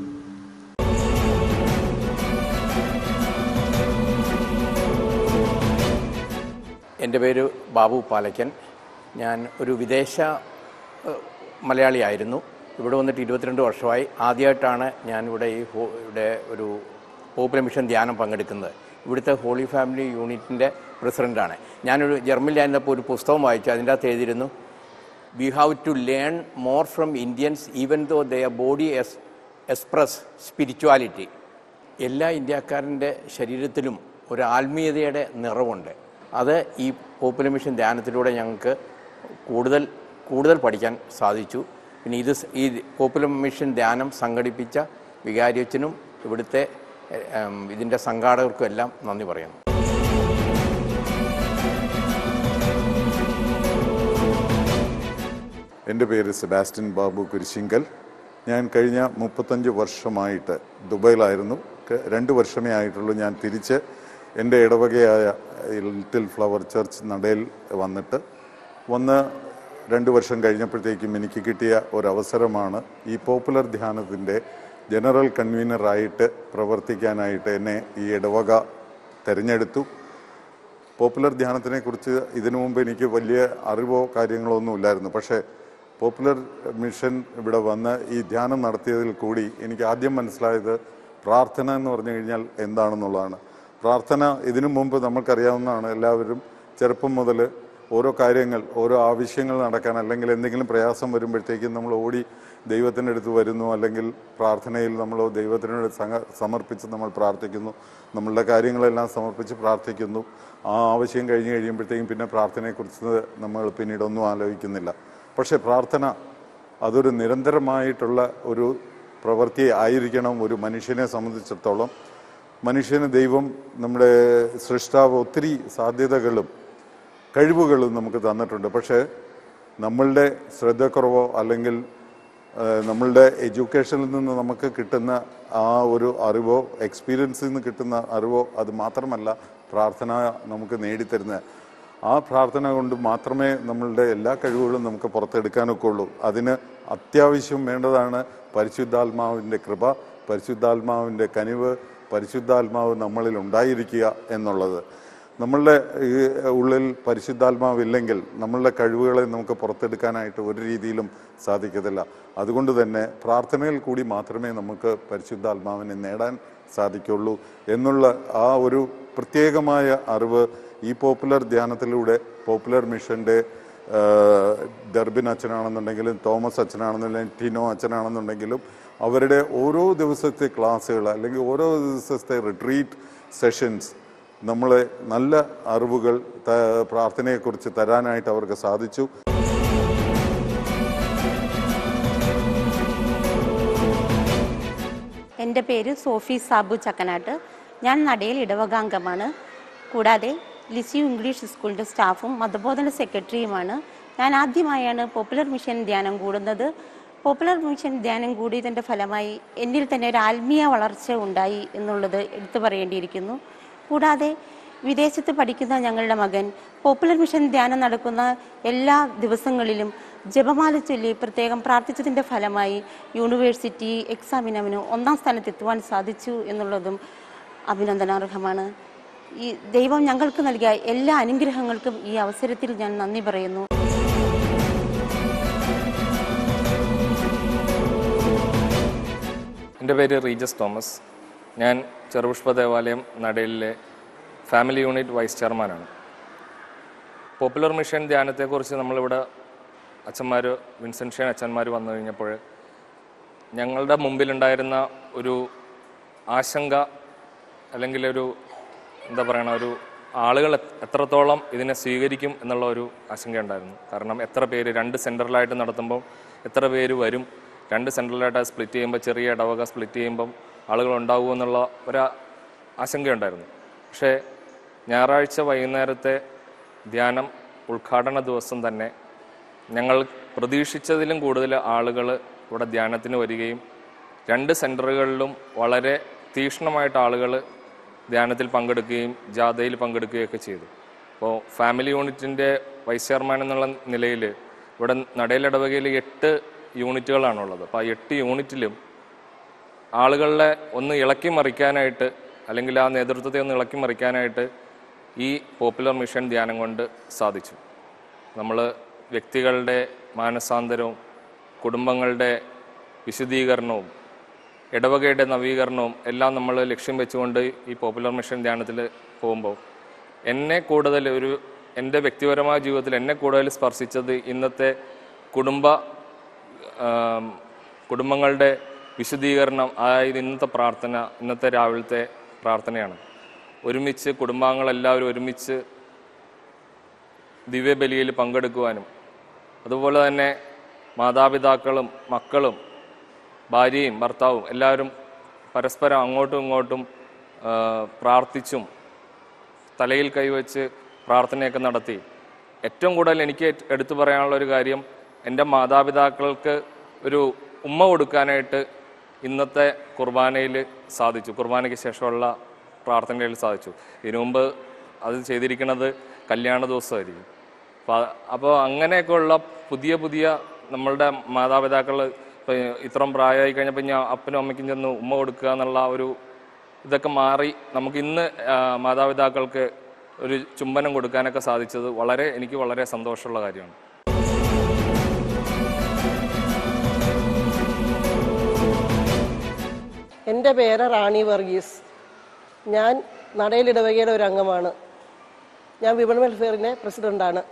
എൻ്റെ പേര് ബാബു പാലയ്ക്കൻ ഞാൻ ഒരു വിദേശ ഏഹ്, മലയാളിയായിരുന്നു ഇവിടെ വന്നിട്ട് ഇരുപത്തിരണ്ട് വർഷമായി ആദ്യമായിട്ടാണ് ഞാൻ ഇവിടെ ഈ ഹോ- ഇവിടെ ഒരു പോപ്പുലർ മിഷൻ ധ്യാനം പങ്കെടുക്കുന്നത് ഇവിടുത്തെ ഹോളി ഫാമിലി യൂണിറ്റിൻ്റെ പ്രസിഡൻ്റാണ് ഞാനൊരു ജർമ്മനിലായിരുന്നപ്പോൾ ഒരു പുസ്തകം വായിച്ചു അതിൻ്റെ അകത്ത് എഴുതിയിരുന്നു we have to learn more from Indians even though the body is express spirituality എല്ലാ ഇന്ത്യക്കാരൻ്റെ ശരീരത്തിലും ഒരു ആത്മീയതയുടെ നിറവുണ്ട് അത് ഈ പോപ്പുലർ മിഷൻ ധ്യാനത്തിലൂടെ ഞങ്ങൾക്ക് കൂടുതൽ കൂടുതൽ പഠിക്കാൻ സാധിച്ചു പിന്നെ ഇത് സ് ഈ പോപ്പുലർ മിഷൻ ധ്യാനം സംഘടിപ്പിച്ച വികാരിയച്ചനും ഇവിടുത്തെ ഏം, ഇതിൻ്റെ സംഘാടകർക്കും എല്ലാം നന്ദി പറയുന്നു എൻ്റെ പേര് സെബാസ്റ്റ്യൻ ബാബു കുരിശിങ്കൽ ഞാൻ കഴിഞ്ഞ മുപ്പത്തഞ്ച് വർഷമായിട്ട് ദുബൈയിലായിരുന്നു ക- രണ്ട് വർഷമേ ആയിട്ടുള്ളൂ ഞാൻ തിരിച്ച് എൻ്റെ ഇടവകയായ ലിറ്റിൽ ഫ്ലവർ ചർച്ച് നടയിൽ വന്നിട്ട് വന്ന് രണ്ട് വർഷം കഴിഞ്ഞപ്പോഴത്തേക്കും എനിക്ക് കിട്ടിയ ഒരവസരമാണ് ഈ പോപ്പുലർ ധ്യാനത്തിൻ്റെ ജനറൽ കൺവീനറായിട്ട് പ്രവർത്തിക്കാനായിട്ട് എന്നെ ഈ ഇടവക തിരഞ്ഞെടുത്തു പോപ്പുലർ ധ്യാനത്തിനെ കുറിച്ച് ഇതിനു മുമ്പ് എനിക്ക് വലിയ അറിവോ കാര്യങ്ങളോ ഒന്നും ഇല്ലായിരുന്നു പക്ഷേ പോപ്പുലർ മിഷൻ ഇവിടെ വന്ന് ഈ ധ്യാനം നടത്തിയതിൽ കൂടി എനിക്ക് ആദ്യം മനസ്സിലായത് പ്രാർത്ഥന എന്ന് പറഞ്ഞു കഴിഞ്ഞാൽ എന്താണെന്നുള്ളതാണ് പ്രാർത്ഥന ഇതിനു മുമ്പ് നമുക്കറിയാവുന്നതാണ് എല്ലാവരും ചെറുപ്പം മുതൽ ഓരോ കാര്യങ്ങൾ ഓരോ ആവശ്യങ്ങൾ നടക്കാൻ അല്ലെങ്കിൽ എന്തെങ്കിലും പ്രയാസം വരുമ്പോഴത്തേക്കും നമ്മൾ ഓടി ദൈവത്തിൻ്റെ അടുത്ത് വരുന്നു അല്ലെങ്കിൽ പ്രാർത്ഥനയിൽ നമ്മൾ ദൈവത്തിനോട് സംഘ സമർപ്പിച്ച് നമ്മൾ പ്രാർത്ഥിക്കുന്നു നമ്മളുടെ കാര്യങ്ങളെല്ലാം സമർപ്പിച്ച് പ്രാർത്ഥിക്കുന്നു ആ ആവശ്യം കഴിഞ്ഞ് കഴിയുമ്പോഴത്തേക്കും പിന്നെ പ്രാർത്ഥനയെക്കുറിച്ച് നമ്മൾ പിന്നീടൊന്നും ആലോചിക്കുന്നില്ല പക്ഷേ പ്രാർത്ഥന അതൊരു നിരന്തരമായിട്ടുള്ള ഒരു പ്രവൃത്തി ആയിരിക്കണം ഒരു മനുഷ്യനെ സംബന്ധിച്ചിടത്തോളം മനുഷ്യന് ദൈവം നമ്മുടെ സൃഷ്ടാവ് ഒത്തിരി സാധ്യതകളും കഴിവുകളും നമുക്ക് തന്നിട്ടുണ്ട് പക്ഷേ നമ്മളുടെ ശ്രദ്ധക്കുറവോ അല്ലെങ്കിൽ ആ, നമ്മളുടെ എഡ്യൂക്കേഷനിൽ നിന്ന് നമുക്ക് കിട്ടുന്ന ആ ഒരു അറിവോ എക്സ്പീരിയൻസിൽ നിന്ന് കിട്ടുന്ന അറിവോ അത് മാത്രമല്ല പ്രാർത്ഥന നമുക്ക് നേടിത്തരുന്നത് ആ പ്രാർത്ഥന കൊണ്ട് മാത്രമേ നമ്മളുടെ എല്ലാ കഴിവുകളും നമുക്ക് പുറത്തെടുക്കാനൊക്കെ ഉള്ളൂ അതിന് അത്യാവശ്യം വേണ്ടതാണ് പരിശുദ്ധാത്മാവിൻ്റെ കൃപ പരിശുദ്ധാത്മാവിൻ്റെ കനിവ് പരിശുദ്ധാത്മാവ് നമ്മളിൽ ഉണ്ടായിരിക്കുക എന്നുള്ളത് നമ്മളുടെ ഈ ഉള്ളിൽ പരിശുദ്ധാത്മാവില്ലെങ്കിൽ നമ്മളുടെ കഴിവുകളെ നമുക്ക് പുറത്തെടുക്കാനായിട്ട് ഒരു രീതിയിലും സാധിക്കത്തില്ല അതുകൊണ്ട് തന്നെ പ്രാർത്ഥനയിൽ കൂടി മാത്രമേ നമുക്ക് പരിശുദ്ധാത്മാവിനെ നേടാൻ സാധിക്കുള്ളൂ എന്നുള്ള ആ ഒരു പ്രത്യേകമായ അറിവ് ഈ പോപ്പുലർ ധ്യാനത്തിലൂടെ പോപ്പുലർ മിഷൻ്റെ ഡർബിൻ അച്ഛനാണെന്നുണ്ടെങ്കിലും തോമസ് അച്ഛനാണെന്നുണ്ടെങ്കിലും ടിനോ അച്ഛനാണെന്നുണ്ടെങ്കിലും അവരുടെ ഓരോ ദിവസത്തെ ക്ലാസ്സുകൾ അല്ലെങ്കിൽ ഓരോ ദിവസത്തെ റിട്രീറ്റ് സെഷൻസ് നമ്മളെ നല്ല അറിവുകൾ ത- പ്രാർത്ഥനയെക്കുറിച്ച് തരാനായിട്ട് അവർക്ക് സാധിച്ചു എൻ്റെ പേര് സോഫി സാബു ചക്കനാട്ട് ഞാൻ നടയിൽ ഇടവകാംഗമാണ് കൂടാതെ ലിസ്യു ഇംഗ്ലീഷ് സ്കൂളിൻ്റെ സ്റ്റാഫും മതബോധന സെക്രട്ടറിയുമാണ് ഞാൻ ആദ്യമായാണ് പോപ്പുലർ മിഷൻ ധ്യാനം കൂടുന്നത് പോപ്പുലർ മിഷൻ ധ്യാനം കൂടിയതിൻ്റെ ഫലമായി എന്നിൽ തന്നെ ഒരു ആത്മീയ വളർച്ച ഉണ്ടായി എന്നുള്ളത് എടുത്തു പറയേണ്ടിയിരിക്കുന്നു കൂടാതെ വിദേശത്ത് പഠിക്കുന്ന ഞങ്ങളുടെ മകൻ പോപ്പുലർ മിഷൻ ധ്യാനം നടക്കുന്ന എല്ലാ ദിവസങ്ങളിലും ജപമാല ചൊല്ലി പ്രത്യേകം പ്രാർത്ഥിച്ചതിൻ്റെ ഫലമായി യൂണിവേഴ്സിറ്റി എക്സാമിന് അവന് ഒന്നാം സ്ഥാനത്തെത്തുവാൻ സാധിച്ചു എന്നുള്ളതും അഭിനന്ദനാർഹമാണ് ഈ ദൈവം ഞങ്ങൾക്ക് നൽകിയ എല്ലാ അനുഗ്രഹങ്ങൾക്കും ഈ അവസരത്തിൽ ഞാൻ നന്ദി പറയുന്നു എൻ്റെ പേര് റീജസ് തോമസ് ഞാൻ ചെറുപുഷ്പ ദേവാലയം നടയിലെ ഫാമിലി യൂണിറ്റ് വൈസ് ചെയർമാനാണ് പോപ്പുലർ മിഷൻ ധ്യാനത്തെക്കുറിച്ച് നമ്മളിവിടെ അച്ഛന്മാർ വിൻസെൻഷ്യൻ അച്ഛന്മാർ വന്നു കഴിഞ്ഞപ്പോൾ ഞങ്ങളുടെ മുമ്പിലുണ്ടായിരുന്ന ഒരു ആശങ്ക അല്ലെങ്കിൽ ഒരു എന്താ പറയണ ഒരു ആളുകൾ എ- എത്രത്തോളം ഇതിനെ സ്വീകരിക്കും എന്നുള്ള ഒരു ആശങ്കയുണ്ടായിരുന്നു കാരണം എത്ര പേര് രണ്ട് സെൻറ്ററിലായിട്ട് നടത്തുമ്പോൾ എത്ര പേര് വരും രണ്ട് സെൻറ്ററിലായിട്ട് സ്പ്ലിറ്റ് ചെയ്യുമ്പോൾ ചെറിയ ഇടവക സ്പ്ലിറ്റ് ചെയ്യുമ്പം ആളുകൾ ഉണ്ടാവുമോ എന്നുള്ള ഒരു ആശങ്കയുണ്ടായിരുന്നു പക്ഷേ ഞായറാഴ്ച വൈകുന്നേരത്തെ ധ്യാനം ഉദ്ഘാടന ദിവസം തന്നെ ഞങ്ങൾ പ്രതീക്ഷിച്ചതിലും കൂടുതൽ ആളുകൾ ഇവിടെ ധ്യാനത്തിന് വരികയും രണ്ട് സെൻറ്ററുകളിലും വളരെ തീക്ഷ്ണമായിട്ട് ആളുകൾ ധ്യാനത്തിൽ പങ്കെടുക്കുകയും ജാഥയിൽ പങ്കെടുക്കുകയൊക്കെ ചെയ്തു അപ്പോൾ ഫാമിലി യൂണിറ്റിൻ്റെ വൈസ് ചെയർമാൻ എന്നുള്ള നിലയിൽ ഇവിടെ നടയിലിടവകയിൽ എട്ട് യൂണിറ്റുകളാണുള്ളത് അപ്പോൾ ആ എട്ട് യൂണിറ്റിലും ആളുകളെ ഒന്ന് ഇളക്കി മറിക്കാനായിട്ട് അല്ലെങ്കിൽ ആ നേതൃത്വത്തെ ഒന്ന് ഇളക്കി മറിക്കാനായിട്ട് ഈ പോപ്പുലർ മിഷൻ ധ്യാനം കൊണ്ട് സാധിച്ചു നമ്മൾ വ്യക്തികളുടെ മാനസാന്തരവും കുടുംബങ്ങളുടെ വിശുദ്ധീകരണവും ഇടവകയുടെ നവീകരണവും എല്ലാം നമ്മൾ ലക്ഷ്യം വെച്ചുകൊണ്ട് ഈ പോപ്പുലർ മിഷൻ ധ്യാനത്തിൽ പോകുമ്പോൾ എന്നെ കൂടുതൽ ഒരു എൻ്റെ വ്യക്തിപരമായ ജീവിതത്തിൽ എന്നെ കൂടുതൽ സ്പർശിച്ചത് ഇന്നത്തെ കുടുംബ ആം, കുടുംബങ്ങളുടെ വിശുദ്ധീകരണം അതായത് ഇന്നത്തെ പ്രാർത്ഥന ഇന്നത്തെ രാവിലത്തെ പ്രാർത്ഥനയാണ് ഒരുമിച്ച് കുടുംബാംഗങ്ങളെല്ലാവരും ഒരുമിച്ച് ദിവ്യബലിയിൽ പങ്കെടുക്കുവാനും അതുപോലെ തന്നെ മാതാപിതാക്കളും മക്കളും ഭാര്യയും ഭർത്താവും എല്ലാവരും പരസ്പരം അങ്ങോട്ടും ഇങ്ങോട്ടും ആ, പ്രാർത്ഥിച്ചും തലയിൽ കൈവച്ച് പ്രാർത്ഥനയൊക്കെ നടത്തി ഏറ്റവും കൂടുതൽ എനിക്ക് ഏറ്റ് എടുത്തു പറയാനുള്ള ഒരു കാര്യം എൻ്റെ മാതാപിതാക്കൾക്ക് ഒരു ഉമ്മ കൊടുക്കാനായിട്ട് ഇന്നത്തെ കുർബാനയിൽ സാധിച്ചു കുർബാനയ്ക്ക് ശേഷമുള്ള പ്രാർത്ഥനയിൽ സാധിച്ചു ഇതിനു മുമ്പ് അത് ചെയ്തിരിക്കുന്നത് കല്യാണ ദിവസമായിരിക്കും അപ്പോൾ അപ്പോൾ അങ്ങനെയൊക്കെയുള്ള പുതിയ പുതിയ നമ്മളുടെ മാതാപിതാക്കൾ ഇപ്പോൾ ഇത്രയും പ്രായമായി കഴിഞ്ഞപ്പോൾ ഞാൻ അപ്പനും അമ്മയ്ക്കും ചെന്ന് ഉമ്മ കൊടുക്കുക എന്നുള്ള ആ ഒരു ഇതൊക്കെ മാറി നമുക്ക് ഇന്ന് ആ, മാതാപിതാക്കൾക്ക് ഒരു ചുംബനം കൊടുക്കാനൊക്കെ സാധിച്ചത് വളരെ എനിക്ക് വളരെ സന്തോഷമുള്ള കാര്യമാണ് എൻ്റെ പേര് റാണി വർഗീസ് ഞാൻ നടയിൽ ഇടവകയുടെ ഒരു അംഗമാണ് ഞാൻ വിപണി വെൽഫെയറിൻ്റെ പ്രസിഡൻ്റാണ്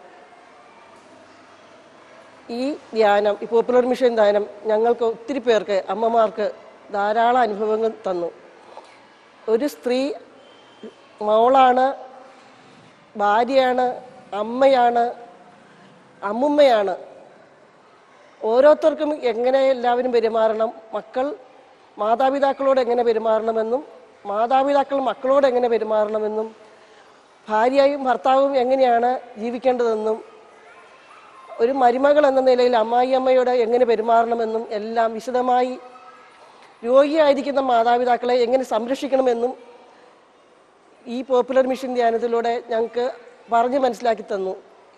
ഈ ധ്യാനം ഈ പോപ്പുലർ മിഷൻ ധ്യാനം ഞങ്ങൾക്ക് ഒത്തിരി പേർക്ക് അമ്മമാർക്ക് ധാരാളം അനുഭവങ്ങൾ തന്നു ഒരു സ്ത്രീ മോളാണ് ഭാര്യയാണ് അമ്മയാണ് അമ്മുമ്മയാണ് ഓരോരുത്തർക്കും എങ്ങനെ എല്ലാവരും പെരുമാറണം മക്കൾ മാതാപിതാക്കളോട് എങ്ങനെ പെരുമാറണമെന്നും മാതാപിതാക്കൾ മക്കളോട് എങ്ങനെ പെരുമാറണമെന്നും ഭാര്യയും ഭർത്താവും എങ്ങനെയാണ് ജീവിക്കേണ്ടതെന്നും ഒരു മരുമകൾ എന്ന നിലയിൽ അമ്മായി അമ്മയോട് എങ്ങനെ പെരുമാറണമെന്നും എല്ലാം വിശദമായി രോഗിയായിരിക്കുന്ന മാതാപിതാക്കളെ എങ്ങനെ സംരക്ഷിക്കണമെന്നും ഈ പോപ്പുലർ മിഷൻ ധ്യാനത്തിലൂടെ ഞങ്ങൾക്ക് പറഞ്ഞു മനസ്സിലാക്കി തന്നു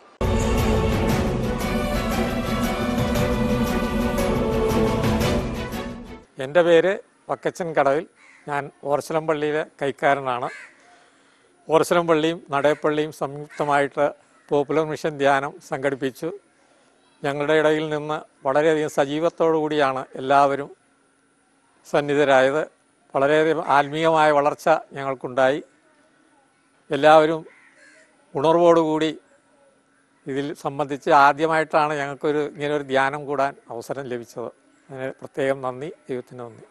എൻ്റെ പേര് വക്കച്ചൻ കടവിൽ ഞാൻ ഓർച്ചലം പള്ളിയിലെ കൈക്കാരനാണ് ഓർച്ചലം പള്ളിയും നടയപ്പള്ളിയും സംയുക്തമായിട്ട് പോപ്പുലർ മിഷൻ ധ്യാനം സംഘടിപ്പിച്ചു ഞങ്ങളുടെ ഇടയിൽ നിന്ന് വളരെയധികം സജീവത്തോടു കൂടിയാണ് എല്ലാവരും സന്നിധരായത് വളരെയധികം ആത്മീയമായ വളർച്ച ഞങ്ങൾക്കുണ്ടായി എല്ലാവരും ഉണർവോടുകൂടി ഇതിൽ സംബന്ധിച്ച് ആദ്യമായിട്ടാണ് ഞങ്ങൾക്കൊരു ഇങ്ങനെ ഒരു ധ്യാനം കൂടാൻ അവസരം ലഭിച്ചത് അതിന് പ്രത്യേകം നന്ദി ദൈവത്തിന് നന്ദി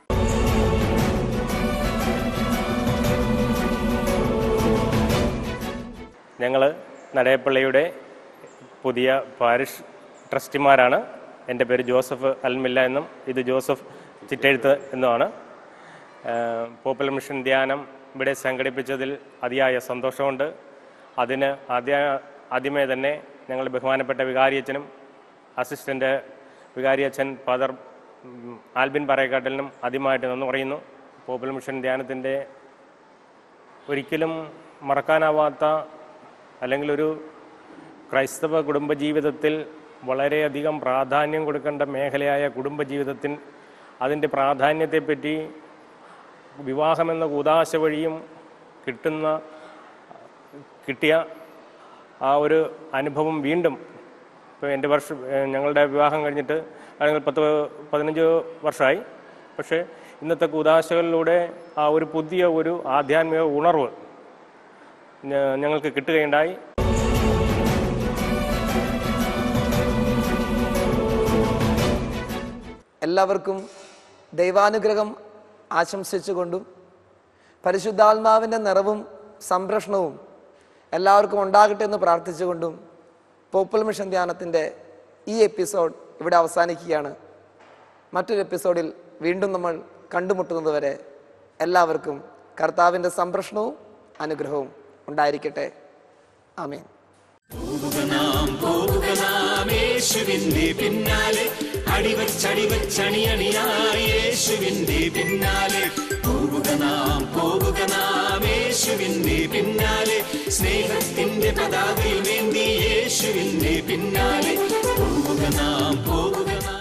ഞങ്ങൾ നടയപ്പള്ളിയുടെ പുതിയ പാരിഷ് ട്രസ്റ്റിമാരാണ് എൻ്റെ പേര് ജോസഫ് അൽമില്ല എന്നും ഇത് ജോസഫ് ചിറ്റെഴുത്ത് എന്നുമാണ് ഏഹ് പോപ്പുലർ മിഷൻ ധ്യാനം ഇവിടെ സംഘടിപ്പിച്ചതിൽ അതിയായ സന്തോഷമുണ്ട് അതിന് ആദ്യ ആദ്യമേ തന്നെ ഞങ്ങൾ ബഹുമാനപ്പെട്ട വികാരിയച്ഛനും അസിസ്റ്റൻ്റ് വികാരിയച്ഛൻ ഫാദർ ഉം, ആൽബിൻ പറയക്കാട്ടലിനും ആദ്യമായിട്ട് നന്ദി പറയുന്നു പോപ്പുലർ മിഷൻ ധ്യാനത്തിൻ്റെ ഒരിക്കലും മറക്കാനാവാത്ത അല്ലെങ്കിൽ ഒരു ക്രൈസ്തവ കുടുംബജീവിതത്തിൽ വളരെയധികം പ്രാധാന്യം കൊടുക്കേണ്ട മേഖലയായ കുടുംബജീവിതത്തിൽ അതിൻ്റെ പ്രാധാന്യത്തെപ്പറ്റി വിവാഹമെന്ന കൂതാശ വഴിയും കിട്ടുന്ന കിട്ടിയ ആ ഒരു അനുഭവം വീണ്ടും ഇപ്പോൾ എൻ്റെ വർഷം ഏഹ് ഞങ്ങളുടെ വിവാഹം കഴിഞ്ഞിട്ട് അല്ലെങ്കിൽ പത്ത് പതിനഞ്ച് വർഷമായി പക്ഷേ ഇന്നത്തെ കൂതാശകളിലൂടെ ആ ഒരു പുതിയ ഒരു ആധ്യാത്മിക ഉണർവ് ഞ- ഞങ്ങൾക്ക് കിട്ടുകയുണ്ടായി എല്ലാവർക്കും ദൈവാനുഗ്രഹം ആശംസിച്ചുകൊണ്ടും പരിശുദ്ധാത്മാവിൻ്റെ നിറവും സംരക്ഷണവും എല്ലാവർക്കും ഉണ്ടാകട്ടെ എന്ന് പ്രാർത്ഥിച്ചുകൊണ്ടും പോപ്പുലർ മിഷൻ ധ്യാനത്തിൻ്റെ ഈ എപ്പിസോഡ് ഇവിടെ അവസാനിക്കുകയാണ് മറ്റൊരു എപ്പിസോഡിൽ വീണ്ടും നമ്മൾ കണ്ടുമുട്ടുന്നത് വരെ എല്ലാവർക്കും കർത്താവിൻ്റെ സംരക്ഷണവും അനുഗ്രഹവും ഉണ്ടായിരിക്കട്ടെ ആമേൻ പോവുക നാം പോവുക നാം യേശുവിന്റെ പിന്നാലെ അടിവച്ചടിവച്ചണിയണിയായി യേശുവിന്റെ പിന്നാലെ പോവുക നാം പോവുക നാം യേശുവിന്റെ പിന്നാലെ സ്നേഹത്തിന്റെ പതാകയിൽ വേണ്ടി യേശുവിന്റെ പിന്നാലെ പോവുക നാം പോവുക നാം